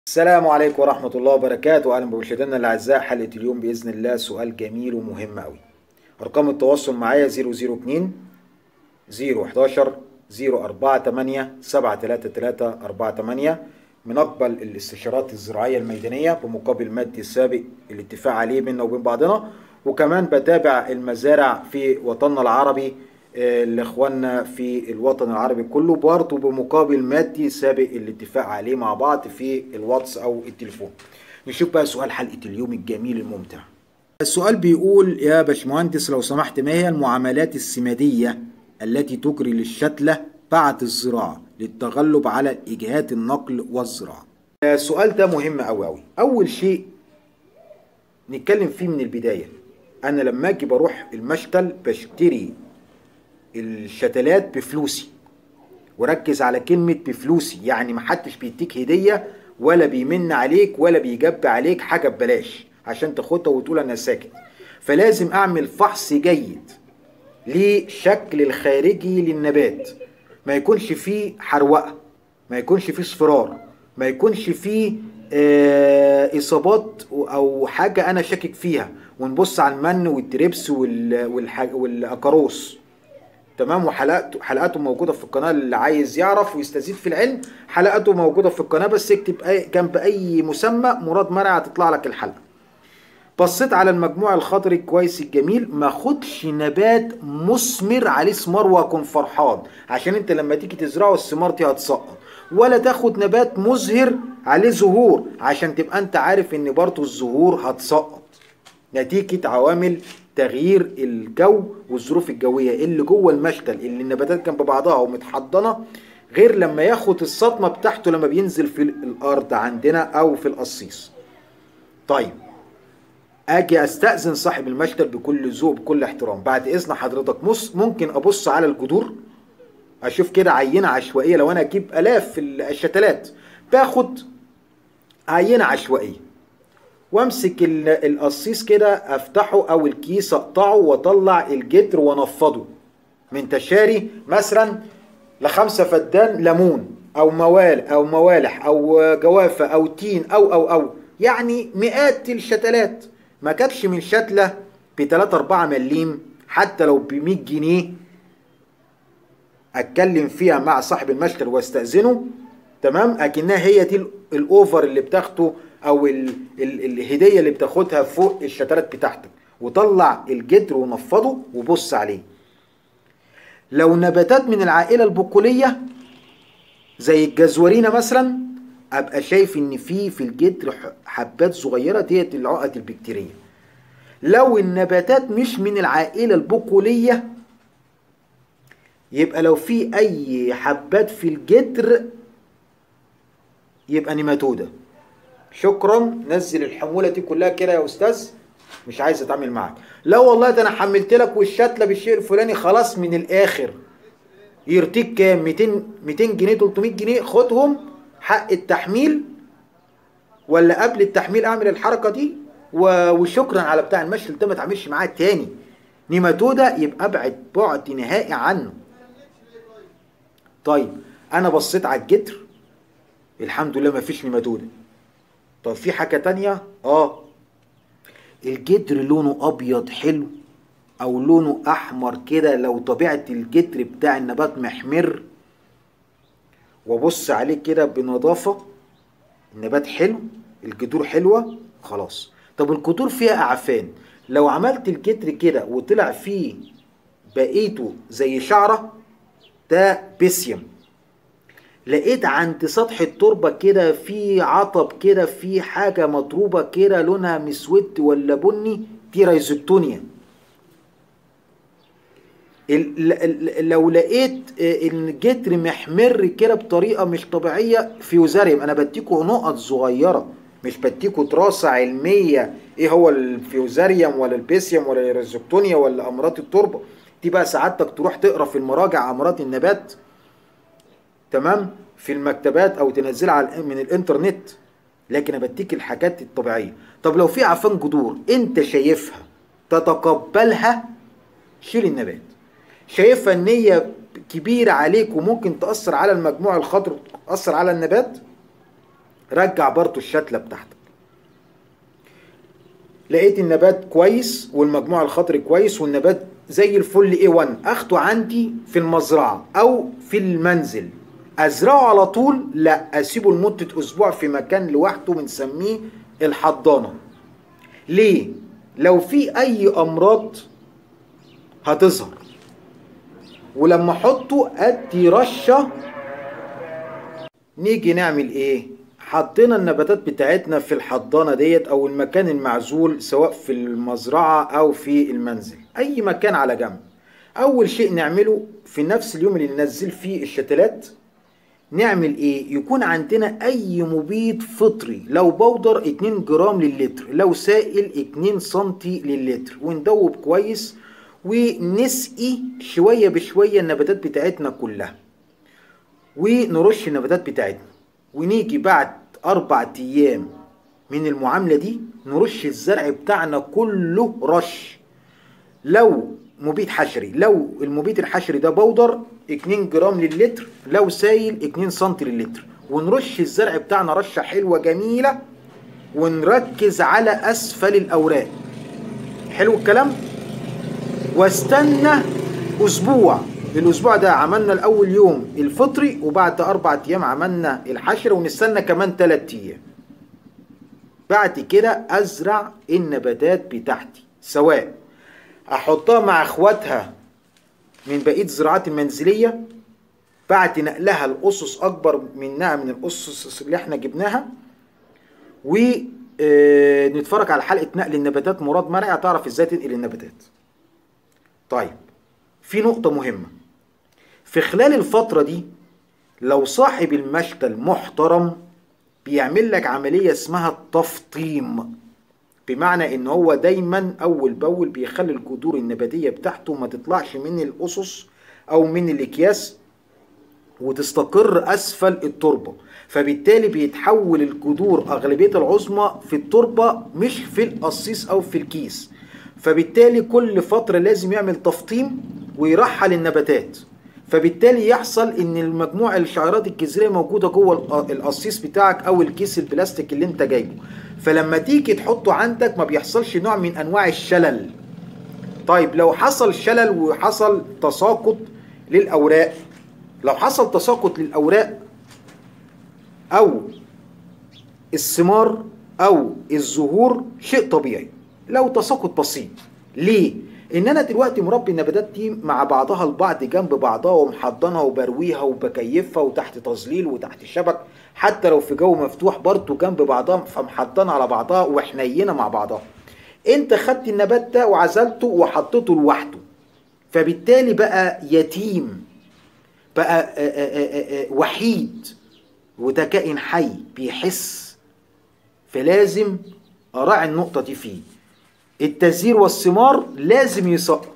السلام عليكم ورحمة الله وبركاته أهلا بمشاهدينا الأعزاء حلقة اليوم بإذن الله سؤال جميل ومهم أوي أرقام التواصل معايا 002 011 048 733 48 بنقبل الاستشارات الزراعية الميدانية بمقابل مادي سابق الاتفاق عليه بيننا وبين بعضنا وكمان بتابع المزارع في وطننا العربي آه، لاخواننا في الوطن العربي كله برضه بمقابل مادي سابق الاتفاق عليه مع بعض في الواتس او التليفون نشوف بقى سؤال حلقة اليوم الجميل الممتع السؤال بيقول يا باشمهندس لو سمحت ما هي المعاملات السمادية التي تجري للشتلة بعد الزراعة للتغلب على إجهاد النقل والزراعة السؤال ده مهم أوي أوي أول شيء نتكلم فيه من البداية أنا لما أجي بروح المشتل بشتري الشتلات بفلوسي وركز على كلمة بفلوسي يعني محدش بيديك هدية ولا بيمن عليك ولا بيجب عليك حاجة ببلاش عشان تاخدها وتقول أنا ساكت فلازم أعمل فحص جيد لشكل الخارجي للنبات ما يكونش فيه حروقة ما يكونش فيه اصفرار ما يكونش فيه آه، إصابات أو حاجة أنا شاكك فيها ونبص على المن والتريبس وال- والح- والأكاروس تمام وحلقته حلقاته موجوده في القناه اللي عايز يعرف ويستزيد في العلم حلقاته موجوده في القناه بس اكتب أي جنب اي مسمى مراد مرعي هتطلع لك الحلقه بصيت على المجموع الخضري كويس الجميل ما خدش نبات مثمر عليه ثمار واكون فرحان عشان انت لما تيجي تزرعه الثمار دي هتسقط ولا تاخد نبات مزهر عليه زهور عشان تبقى انت عارف ان برضه الزهور هتسقط نتيجة عوامل تغيير الجو والظروف الجوية اللي جوه المشتل اللي النباتات جنب بعضها ومتحضنة غير لما ياخد الصدمة بتاعته لما بينزل في الأرض عندنا أو في القصيص طيب اجي استاذن صاحب المشتل بكل ذوق بكل احترام بعد اذن حضرتك مص ممكن ابص على الجذور اشوف كده عينه عشوائيه لو انا اجيب الاف ال- الشتلات باخد عينه عشوائيه وامسك ال- القصيص كده افتحه او الكيس اقطعه واطلع الجدر وانفضه من تشاري مثلا لخمسة فدان ليمون او موال او موالح او جوافة او تين او او او يعني مئات الشتلات ما كانتش من شتلة ب 3 4 مليم حتى لو ب 100 جنيه اتكلم فيها مع صاحب المشتل واستأذنه تمام اكنها هي دي ال- الاوفر اللي بتاخده او ال ال الهديه اللي بتاخدها فوق الشتلات بتاعتك وطلع الجدر ونفضه وبص عليه لو نباتات من العائله البقوليه زي الجزورينه مثلا ابقى شايف ان في في الجدر ح- حبات صغيره ديت العقد البكتيريه لو النباتات مش من العائله البقوليه يبقى لو في اي حبات في الجدر يبقى نيماتودا شكرا نزل الحموله دي كلها كده يا استاذ مش عايز اتعامل معاك لا والله ده انا حملت لك والشتله بالشيء الفلاني خلاص من الاخر يرتيك كام 200 200 جنيه 300 جنيه خدهم حق التحميل ولا قبل التحميل اعمل الحركه دي و- وشكرا على بتاع المشتل ده ما تعملش معاه تاني نيماتودا يبقى ابعد بعد نهائي عنه طيب انا بصيت على الجدر الحمد لله ما فيش نيماتودا طب في حاجه تانية اه الجدر لونه ابيض حلو او لونه احمر كده لو طبيعه الجدر بتاع النبات محمر وابص عليه كده بنظافه النبات حلو الجذور حلوه خلاص طب الجذور فيها اعفان لو عملت الجدر كده وطلع فيه بقيته زي شعره ده بيسيوم لقيت عند سطح التربة كده في عطب كده في حاجة مضروبة كده لونها مسود ولا بني دي رايزوتونيا ال- ال- لو لقيت الجدر محمر كده بطريقة مش طبيعية فيوزاريوم انا بديكوا نقط صغيرة مش بديكوا دراسة علمية ايه هو الفيوزاريوم ولا البيسيوم ولا الريزوتونيا ولا امراض التربة دي بقى سعادتك تروح تقرا في المراجع امراض النبات تمام في المكتبات او تنزلها على من الانترنت لكن انا بديك الحاجات الطبيعيه طب لو في عفان جذور انت شايفها تتقبلها شيل النبات شايفها ان هي كبيره عليك وممكن تاثر على المجموع الخضر تاثر على النبات رجع برضو الشتلة بتاعتك لقيت النبات كويس والمجموع الخضري كويس والنبات زي الفل A1 اخده عندي في المزرعة او في المنزل ازرعه على طول لا اسيبه لمدة اسبوع في مكان لوحده بنسميه الحضانة ليه لو في اي امراض هتظهر ولما احطه ادي رشه نيجي نعمل ايه حطينا النباتات بتاعتنا في الحضانة ديت او المكان المعزول سواء في المزرعة او في المنزل اي مكان على جنب اول شيء نعمله في نفس اليوم اللي ننزل فيه الشتلات نعمل ايه يكون عندنا اي مبيد فطري لو بودر 2 جرام للتر لو سائل 2 سنتي للتر وندوب كويس ونسقي شوية بشوية النباتات بتاعتنا كلها ونرش النباتات بتاعتنا ونيجي بعد أربع أيام من المعاملة دي نرش الزرع بتاعنا كله رش لو مبيد حشري لو المبيد الحشري ده بودر 2 جرام للتر لو سايل 2 سم للتر ونرش الزرع بتاعنا رشة حلوة جميلة ونركز على أسفل الأوراق حلو الكلام واستنى أسبوع الأسبوع ده عملنا الأول يوم الفطري وبعد أربع أيام عملنا الحشر ونستنى كمان تلات أيام بعد كده أزرع النباتات بتاعتي سواء أحطها مع إخواتها من بقية الزراعات المنزلية بعد نقلها لأسس أكبر منها من الأسس اللي احنا جبناها ونتفرج على حلقة نقل النباتات مراد مرعي هتعرف ازاي تنقل النباتات طيب في نقطة مهمة في خلال الفترة دي لو صاحب المشتل محترم بيعمل لك عملية اسمها التفطيم بمعنى ان هو دايما اول باول بيخلي الجذور النباتية بتاعته ما تطلعش من الاسس او من الاكياس وتستقر اسفل التربة فبالتالي بيتحول الجذور اغلبية العظمى في التربة مش في القصيص او في الكيس فبالتالي كل فترة لازم يعمل تفطيم ويرحل النباتات فبالتالي يحصل ان المجموع الشعيرات الجذريه موجوده جوه القصيص بتاعك او الكيس البلاستيك اللي انت جايبه فلما تيجي تحطه عندك ما بيحصلش نوع من انواع الشلل طيب لو حصل شلل وحصل تساقط للاوراق لو حصل تساقط للاوراق او الثمار او الزهور شيء طبيعي لو تساقط بسيط ليه ان انا دلوقتي مربي النباتات دي مع بعضها البعض جنب بعضها ومحضنها وبرويها وبكيفها وتحت تظليل وتحت شبك حتى لو في جو مفتوح برضه جنب بعضها فمحضنه على بعضها وحنينه مع بعضها انت خدت النبات ده وعزلته وحطيته لوحده فبالتالي بقى يتيم بقى آآ آآ وحيد وده كائن حي بيحس فلازم اراعي النقطه دي فيه التزهير والثمار لازم يسقط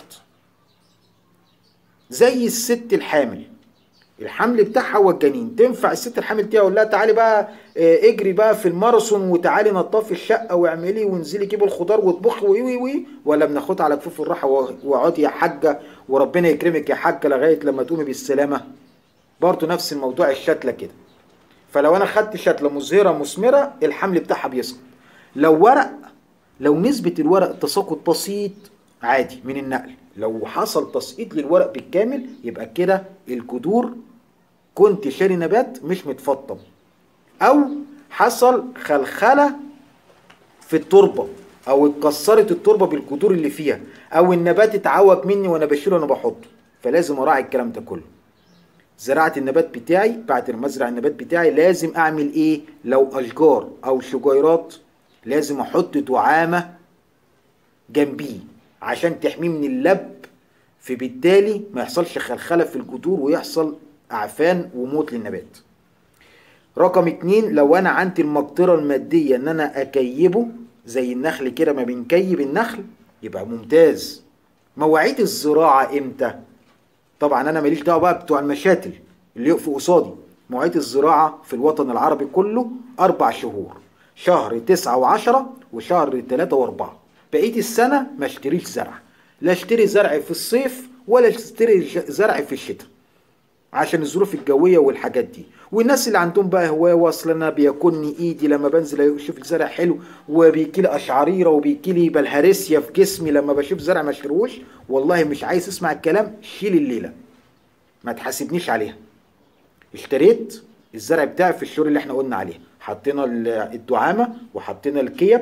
زي الست الحامل الحمل بتاعها هو الجنين تنفع الست الحامل دي اقول لها تعالي بقى اجري بقى في الماراثون وتعالي نضفي الشقه واعملي وانزلي جيبي الخضار واطبخي وي وي وي ولا بناخدها على كفوف الراحه واقعدي يا حاجه وربنا يكرمك يا حاجه لغايه لما تقومي بالسلامه برضه نفس الموضوع الشتله كده فلو انا خدت شتله مزهره مثمره الحمل بتاعها بيسقط لو ورق لو نسبة الورق تساقط بسيط عادي من النقل لو حصل تسقيط للورق بالكامل يبقى كده الجذور كنت شاري نبات مش متفطم او حصل خلخلة في التربة او اتكسرت التربة بالجذور اللي فيها او النبات اتعوج مني وانا بشيله وانا بحطه فلازم اراعي الكلام ده كله زراعة النبات بتاعي بعد ما ازرع النبات بتاعي لازم اعمل ايه لو اشجار او شجيرات لازم احط دعامة جنبيه عشان تحميه من اللب فبالتالي ما يحصلش خلخلة في الجذور ويحصل اعفان وموت للنبات رقم اتنين لو انا عندي المقدرة المادية ان انا اكيبه زي النخل كده ما بنكيب النخل يبقى ممتاز مواعيد الزراعة امتى طبعا انا ماليش دعوه بقى بتوع المشاتل اللي يقفوا قصادي مواعيد الزراعه في الوطن العربي كله اربع شهور شهر تسعة وعشرة وشهر تلاتة واربعة بقية السنة ما اشتريش زرع لا اشتري زرع في الصيف ولا اشتري زرع في الشتاء عشان الظروف الجويه والحاجات دي والناس اللي عندهم بقى هوايه واصل انا بياكلني ايدي لما بنزل اشوف الزرع حلو وبيجي لي اشعريره وبيجي لي بلهارسيا في جسمي لما بشوف زرع ما اشتروش والله مش عايز اسمع الكلام شيل الليله ما تحاسبنيش عليها اشتريت الزرع بتاعي في الشهور اللي احنا قلنا عليها حطينا الدعامه وحطينا الكيب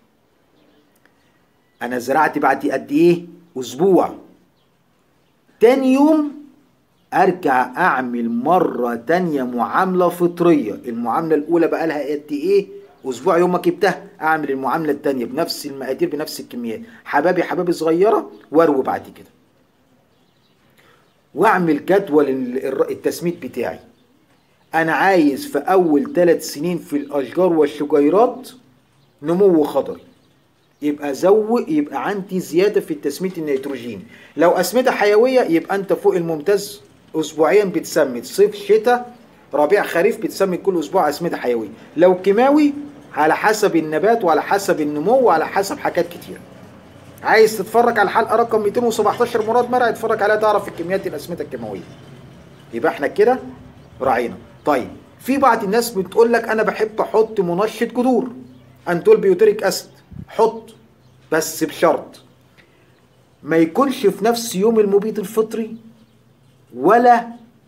انا زرعت بعد قد ايه اسبوع تاني يوم ارجع اعمل مرة تانية معاملة فطرية المعاملة الاولى بقى لها قد ايه اسبوع يوم ما جبتها اعمل المعاملة التانية بنفس المقادير بنفس الكميات حبابي حبابي صغيرة واروي بعد كده واعمل جدول التسميد بتاعي انا عايز في اول ثلاث سنين في الاشجار والشجيرات نمو خضري يبقى زود يبقى عندي زياده في التسميد النيتروجين لو اسمده حيويه يبقى انت فوق الممتاز اسبوعيا بتسمد صيف شتاء ربيع خريف بتسمد كل اسبوع اسمده حيويه لو كيماوي على حسب النبات وعلى حسب النمو وعلى حسب حاجات كتير عايز تتفرج على الحلقه رقم 217 مراد مرعي اتفرج عليها تعرف الكميات الاسمده الكيماويه يبقى احنا كده راعينا طيب في بعض الناس بتقول لك انا بحب احط منشط جذور انتول بيوتريك اسيد حط بس بشرط ما يكونش في نفس يوم المبيد الفطري ولا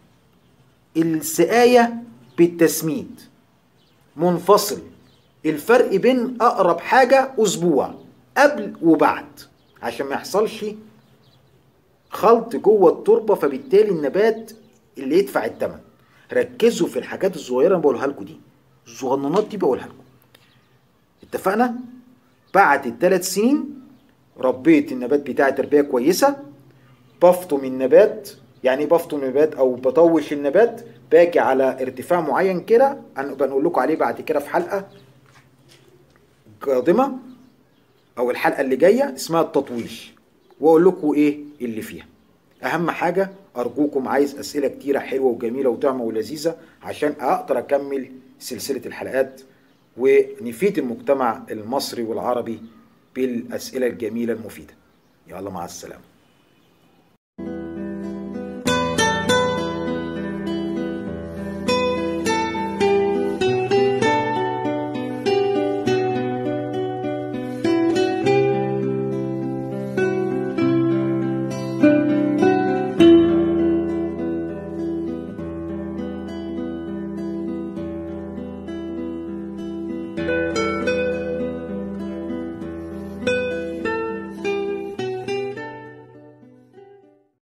السقاية بالتسميد منفصل الفرق بين أقرب حاجة أسبوع قبل وبعد عشان ما يحصلش خلط جوه التربة فبالتالي النبات اللي يدفع الثمن ركزوا في الحاجات الصغيرة اللي بقولها لكم دي الصغننات دي بقولها لكم اتفقنا بعد الثلاث سنين ربيت النبات بتاعي تربيه كويسه بفطم النبات يعني بفطم النبات او بطوش النبات باجي على ارتفاع معين كده انا بنقول لكم عليه بعد كده في حلقه قادمه او الحلقه اللي جايه اسمها التطويش واقول لكم ايه اللي فيها اهم حاجه ارجوكم عايز اسئله كتيره حلوه وجميله وطعمه ولذيذه عشان اقدر اكمل سلسله الحلقات ونفيد المجتمع المصري والعربي بالاسئله الجميله المفيده يلا مع السلامه